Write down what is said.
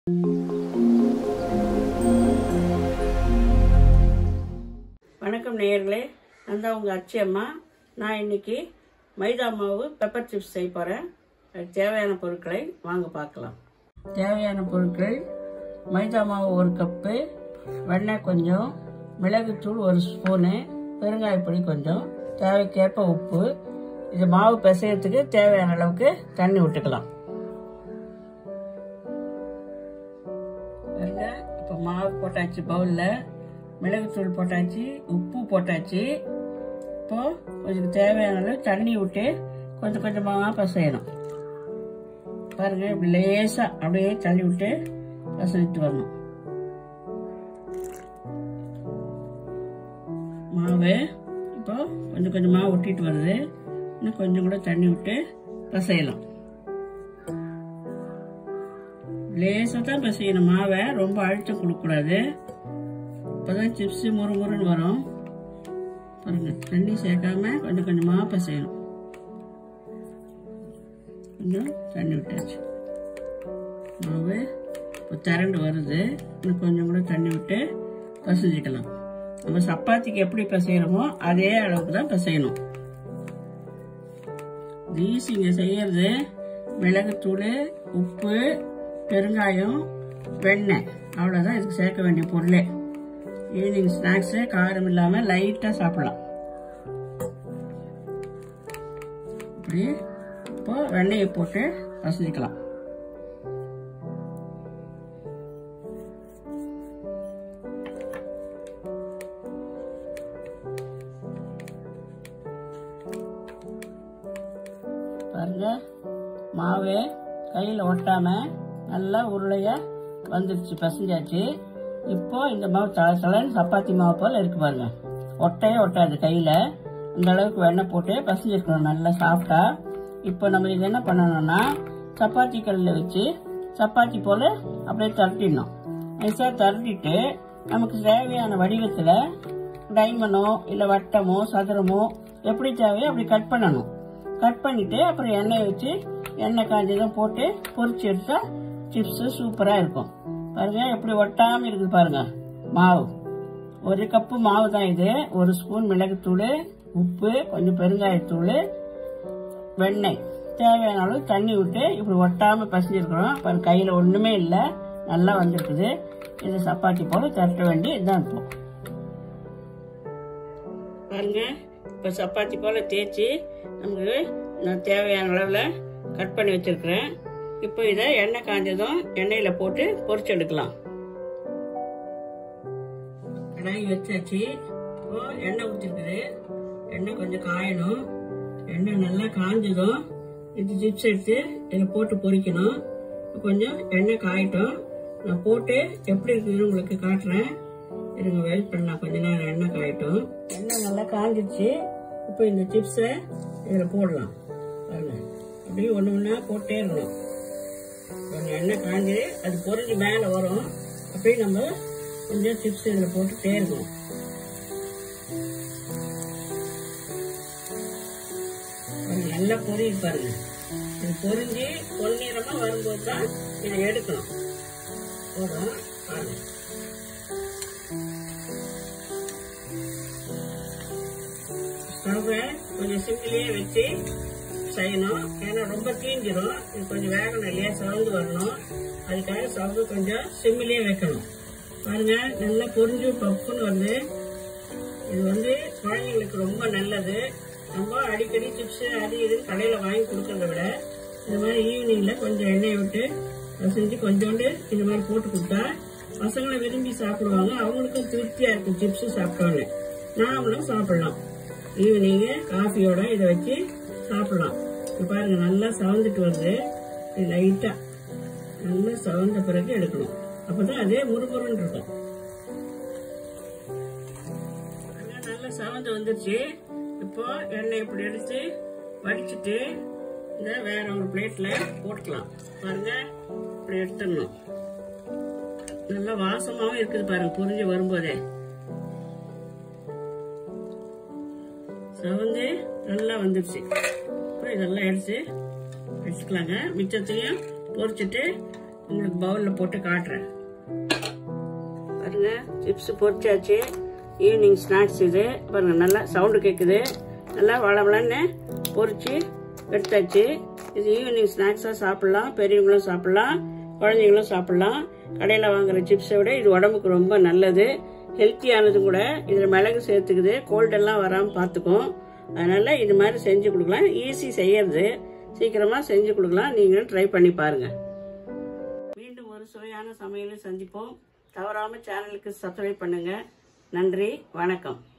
வணக்கம் நேயர்களே நான் தான் உங்கள் அச்சி அம்மா நான் இன்னைக்கு மைதா மாவு பெப்பர் சிப்ஸ் செய்ய போகிறேன் அதுக்கு தேவையான பொருட்களை வாங்க பார்க்கலாம் தேவையான பொருட்கள் மைதா மாவு ஒரு கப்பு வெண்ணெய் கொஞ்சம் மிளகுத்தூள் ஒரு ஸ்பூனு பெருங்காயப்பொடி கொஞ்சம் தேவைக்கேற்ப உப்பு இது மாவு பிசையறதுக்கு தேவையான அளவுக்கு தண்ணி விட்டுக்கலாம் பாருங்க இப்போ மாவு போட்டாச்சு பவுலில் மிளகுத்தூள் போட்டாச்சு உப்பு போட்டாச்சு இப்போ கொஞ்சம் தேவையான அளவு தண்ணி விட்டு கொஞ்சம் கொஞ்சமாக பசையணும் பாருங்க இப்படி லேசா அப்படியே தள்ளி விட்டு பசைட்டு வரணும் மாவு இப்போ கொஞ்சம் கொஞ்சமாக ஒட்டிட்டு வருது இன்னும் கொஞ்சம் கூட தண்ணி விட்டு பசையலாம் லேசாக தான் பிசையணும் மாவை ரொம்ப அழுத்தம் கொடுக்கக்கூடாது அப்போதான் சிப்ஸு முறு முறுன்னு வரும் பாருங்க தண்ணி சேர்க்காம கொஞ்சம் கொஞ்சமாக பிசையணும் கொஞ்சம் தண்ணி விட்டாச்சு மாவு இப்போ திரண்டு வருது இன்னும் கொஞ்சம் கூட தண்ணி விட்டு பசைஞ்சிக்கலாம் நம்ம சப்பாத்திக்கு எப்படி பிசைகிறோமோ அதே அளவுக்கு தான் பிசையணும் ஈஸிங்க செய்யறது மிளகுத்தூள் உப்பு பெருங்காயம் வெண்ணெய் அவ்வளோதான் இதுக்கு சேர்க்க வேண்டிய பொருளே ஈவினிங் ஸ்நாக்ஸு காரம் இல்லாமல் லைட்டாக சாப்பிடலாம் இப்படி இப்போ வெண்ணெயை போட்டு பசஞ்சிக்கலாம் பாருங்க மாவு கையில் ஒட்டாம நல்லா உருளையா வந்துருச்சு பசஞ்சாச்சு இப்போ இந்த மாவு தலை தலைன்னு சப்பாத்தி மாவு போல இருக்கு பாருங்க ஒட்டையே ஒட்டாது கையில் இந்த அளவுக்கு வெண்ணெய் போட்டு பசஞ்சிருக்கணும் நல்லா சாஃப்டா இப்போ நம்ம இது என்ன பண்ணணும்னா சப்பாத்தி கல்லில் வச்சு சப்பாத்தி போல அப்படியே தரட்டிடணும் நைஸாக தரட்டிட்டு நமக்கு தேவையான வடிவத்தில் டைமண்டோ இல்லை வட்டமோ சதுரமோ எப்படி தேவையோ அப்படி கட் பண்ணணும் கட் பண்ணிட்டு அப்புறம் எண்ணெயை வச்சு எண்ணெய் காஞ்சதும் போட்டு பொரிச்சு எடுத்தா சிப்ஸ் சூப்பரா இருக்கும் பாருங்க எப்படி ஒட்டாம இருக்குது பாருங்க மாவு ஒரு கப்பு மாவு தான் இது ஒரு ஸ்பூன் மிளகுத்தூள் உப்பு கொஞ்சம் பெருங்காயத்தூள் வெண்ணெய் தேவையான அளவு தண்ணி விட்டு இப்படி ஒட்டாம பசஞ்சிருக்கிறோம் பாருங்க கையில ஒண்ணுமே இல்லை நல்லா வந்திருக்குது இது சப்பாத்தி போல தட்ட வேண்டி இதுதான் இப்போ பாருங்க இப்போ சப்பாத்தி போல் தேய்ச்சி நமக்கு நான் தேவையான அளவில் கட் பண்ணி வச்சிருக்கிறேன் இப்போ இதை எண்ணெய் காஞ்சதும் எண்ணெயில் போட்டு பொரிச்சு எடுக்கலாம் கடாய் வச்சாச்சு இப்போ எண்ணெய் ஊற்றிருக்குது எண்ணெய் கொஞ்சம் காயணும் எண்ணெய் நல்லா காஞ்சதும் இது சிப்ஸ் எடுத்து இதில் போட்டு பொரிக்கணும் கொஞ்சம் எண்ணெய் காயட்டும் நான் போட்டு எப்படி இருக்குதுன்னு உங்களுக்கு காட்டுறேன் இருங்க வெயிட் பண்ணலாம் கொஞ்ச நேரம் எண்ணெய் காயட்டும் எண்ணெய் நல்லா காஞ்சிருச்சு இப்போ இந்த சிப்ஸை இதில் போடலாம் பாருங்க அப்படியே ஒன்று ஒன்றா போட்டே இருக்கணும் கொஞ்சம் எண்ணெய் காஞ்சி அது பொரிஞ்சு மேலே வரும் அப்படியே நம்ம கொஞ்சம் சிப்ஸ் இதில் போட்டுட்டே இருக்கணும் கொஞ்சம் நல்லா பொரியுது பாருங்க இது பொரிஞ்சு பொன்னிறமா வரும்போது தான் இதை எடுக்கணும் போதும் பாருங்க ஸ்டவ்வை கொஞ்சம் சிம்மிலேயே வச்சு செய்யணும் ஏன்னா ரொம்ப தீஞ்சிரும் இது கொஞ்சம் வேகணும் இல்லையா சவுண்டு வரணும் அதுக்காக ஸ்டவ் கொஞ்சம் சிம்மிலேயே வைக்கணும் பாருங்க நல்லா பொரிஞ்சு பப்புன்னு வந்து இது வந்து குழந்தைங்களுக்கு ரொம்ப நல்லது நம்ம அடிக்கடி சிப்ஸ் அது இதுன்னு கடையில் வாங்கி கொடுக்கறத விட இந்த மாதிரி ஈவினிங்ல கொஞ்சம் எண்ணெய் விட்டு செஞ்சு கொஞ்சோண்டு இந்த மாதிரி போட்டு கொடுத்தா பசங்களை விரும்பி சாப்பிடுவாங்க அவங்களுக்கும் திருப்தியா இருக்கும் சிப்ஸ் சாப்பிட்டோன்னு நாமளும் சாப்பிடலாம் ஈவினிங்கு காஃபியோட இதை வச்சு சாப்பிடலாம் இப்ப பாருங்க நல்லா சவந்துட்டு வருது இது லைட்டா நல்லா சவந்த பிறகு எடுக்கணும் அப்பதான் அதே முறுமுறுன்னு இருக்கும் பாருங்க, நல்லா சவந்து வந்துருச்சு இப்போ எண்ணெய் இப்படி எடுத்து வடிச்சிட்டு இந்த வேற ஒரு பிளேட்ல போட்டுக்கலாம் பாருங்க இப்படி எடுத்துடணும் நல்லா வாசமாவும் இருக்குது பாருங்க புரிஞ்சு வரும்போதே சவந்து நல்லா வந்துருச்சு அப்புறம் இதெல்லாம் எடுத்து வச்சுக்கலாங்க மிச்சத்தையும் பொரிச்சிட்டு உங்களுக்கு பவுலில் போட்டு காட்டுறேன் பாருங்க சிப்ஸ் பொரிச்சாச்சு ஈவினிங் ஸ்நாக்ஸ் இது பாருங்க நல்லா சவுண்டு கேட்குது நல்லா வளவளன்னு பொரிச்சு எடுத்தாச்சு இது ஈவினிங் ஸ்நாக்ஸாக சாப்பிடலாம் பெரியவங்களும் சாப்பிடலாம் குழந்தைங்களும் சாப்பிடலாம் கடையில் வாங்குற சிப்ஸை விட இது உடம்புக்கு ரொம்ப நல்லது ஹெல்த்தியானது கூட இதில் மிளகு சேர்த்துக்குது கோல்டெல்லாம் வராமல் பார்த்துக்கும் அதனால இது மாதிரி செஞ்சு கொடுக்கலாம் ஈஸி செய்யறது சீக்கிரமாக செஞ்சு கொடுக்கலாம் நீங்களும் ட்ரை பண்ணி பாருங்கள் மீண்டும் ஒரு சுவையான சமையலை சந்திப்போம் தவறாம சேனலுக்கு சப்ஸ்கிரைப் பண்ணுங்க நன்றி வணக்கம்